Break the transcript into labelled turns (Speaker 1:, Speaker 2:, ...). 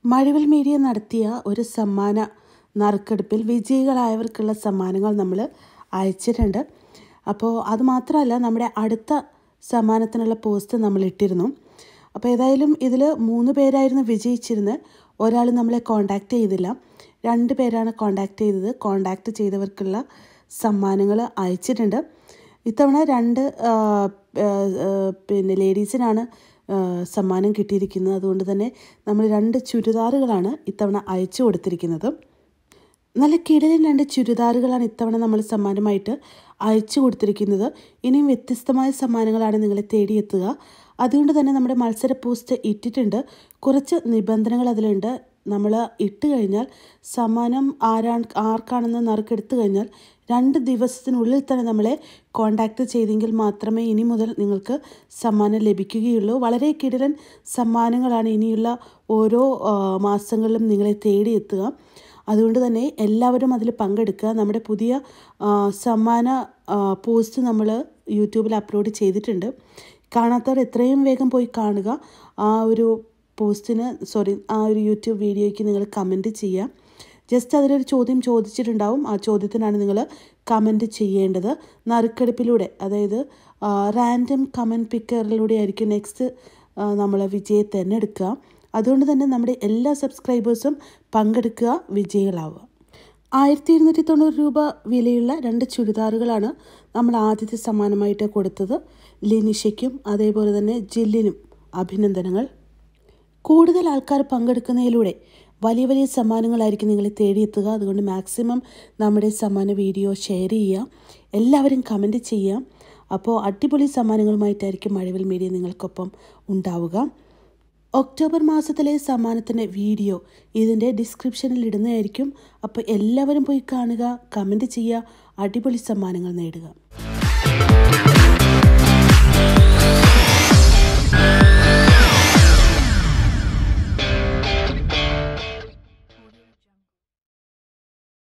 Speaker 1: മഴവിൽ media നടത്തിയ ഒരു സമ്മാന നറുക്കെടുപ്പിൽ വിജയികളായവർക്കുള്ള സമ്മാനങ്ങൾ നമ്മൾ അയച്ചിട്ടുണ്ട് അപ്പോൾ അത് മാത്രമല്ല നമ്മുടെ അടുത്ത സമ്മാനത്തിനുള്ള പോസ്റ്റ് നമ്മൾ ഇട്ടിരുന്നു അപ്പോൾ ഏതായാലും ഇതിൽ മൂന്ന് പേരായിരുന്നു വിജയിച്ചിരുന്നത് ഒരാൾ നമ്മളെ കോണ്ടാക്ട് ചെയ്തില്ല രണ്ട് പേരാണ് കോണ്ടാക്ട് ചെയ്തത് കോണ്ടാക്ട് ചെയ്തവർക്കുള്ള സമ്മാനങ്ങൾ അയച്ചിട്ടുണ്ട് ഇത്തവണ രണ്ട് ആ, ആ, ആ, പിന്നെ ലേഡീസിനാണ് ആ, സമ്മാനം കിട്ടിയിരിക്കുന്നത് അതുകൊണ്ട് തന്നെ നമ്മൾ രണ്ട് ചുരിദാറുകളാണ് ഇത്തവണ അയച്ചു കൊടുത്തിരിക്കുന്നത് നല്ല കിടലൻ രണ്ട് ചുരിദാറുകളാണ് ഇത്തവണ നമ്മൾ സമ്മാനമായിട്ട് അയച്ചു കൊടുത്തിരിക്കുന്നത് ഇനിയും വ്യത്യസ്തമായ സമ്മാനങ്ങളാണ് നിങ്ങളെ തേടിയെത്തുക അതുകൊണ്ട് തന്നെ നമ്മുടെ മത്സര പോസ്റ്റ് ഇട്ടിട്ടുണ്ട് കുറച്ച് നിബന്ധനകൾ അതിലുണ്ട് നമ്മൾ ഇട്ട് കഴിഞ്ഞാൽ സമ്മാനം ആരാണ് ആർക്കാണെന്ന് നറുക്കെടുത്തു കഴിഞ്ഞാൽ രണ്ട് ദിവസത്തിനുള്ളിൽ തന്നെ നമ്മളെ കോണ്ടാക്ട് ചെയ്തെങ്കിൽ മാത്രമേ ഇനി മുതൽ നിങ്ങൾക്ക് സമ്മാനം ലഭിക്കുകയുള്ളൂ വളരെ കിടിലൻ സമ്മാനങ്ങളാണ് ഇനിയുള്ള ഓരോ ആ, മാസങ്ങളിലും നിങ്ങളെ തേടിയെത്തുക അതുകൊണ്ട് തന്നെ എല്ലാവരും അതിൽ പങ്കെടുക്കുക നമ്മുടെ പുതിയ ആ, സമ്മാന ആ, പോസ്റ്റ് നമ്മൾ യൂട്യൂബിൽ അപ്ലോഡ് ചെയ്തിട്ടുണ്ട് കാണാത്തവർ എത്രയും വേഗം പോയി കാണുക ആ ഒരു പോസ്റ്റിന് സോറി ആ ഒരു യൂട്യൂബ് വീഡിയോയ്ക്ക് നിങ്ങൾ കമൻറ്റ് ചെയ്യുക ജസ്റ്റ് അതിലൊരു ചോദ്യം ചോദിച്ചിട്ടുണ്ടാവും ആ ചോദ്യത്തിനാണ് നിങ്ങൾ കമൻറ്റ് ചെയ്യേണ്ടത് നറുക്കെടുപ്പിലൂടെ അതായത് റാൻഡം കമൻറ്റ് പിക്കറിലൂടെ ആയിരിക്കും നെക്സ്റ്റ് നമ്മൾ വിജയെ തിരഞ്ഞെടുക്കുക അതുകൊണ്ട് തന്നെ നമ്മുടെ എല്ലാ സബ്സ്ക്രൈബേഴ്സും പങ്കെടുക്കുക വിജയികളാവുക ആയിരത്തി ഇരുന്നൂറ്റി തൊണ്ണൂറ് രൂപ വിലയുള്ള രണ്ട് ചുരിദാറുകളാണ് നമ്മൾ ആദ്യത്തെ സമ്മാനമായിട്ട് കൊടുത്തത് ലിനിഷയ്ക്കും അതേപോലെ തന്നെ ജില്ലിനും അഭിനന്ദനങ്ങൾ കൂടുതൽ ആൾക്കാർ പങ്കെടുക്കുന്നതിലൂടെ വലിയ വലിയ സമ്മാനങ്ങളായിരിക്കും നിങ്ങളെ തേടിയെത്തുക അതുകൊണ്ട് മാക്സിമം നമ്മുടെ സമ്മാന വീഡിയോ ഷെയർ ചെയ്യുക എല്ലാവരും കമൻറ്റ് ചെയ്യുക അപ്പോൾ അടിപൊളി സമ്മാനങ്ങളുമായിട്ടായിരിക്കും മഴവിൽ മീഡിയ നിങ്ങൾക്കൊപ്പം ഉണ്ടാവുക ഒക്ടോബർ മാസത്തിലെ സമ്മാനത്തിൻ്റെ വീഡിയോ ഇതിൻ്റെ ഡിസ്ക്രിപ്ഷനിൽ ഇടുന്നതായിരിക്കും അപ്പോൾ എല്ലാവരും പോയി കാണുക കമൻറ്റ് ചെയ്യുക അടിപൊളി സമ്മാനങ്ങൾ നേടുക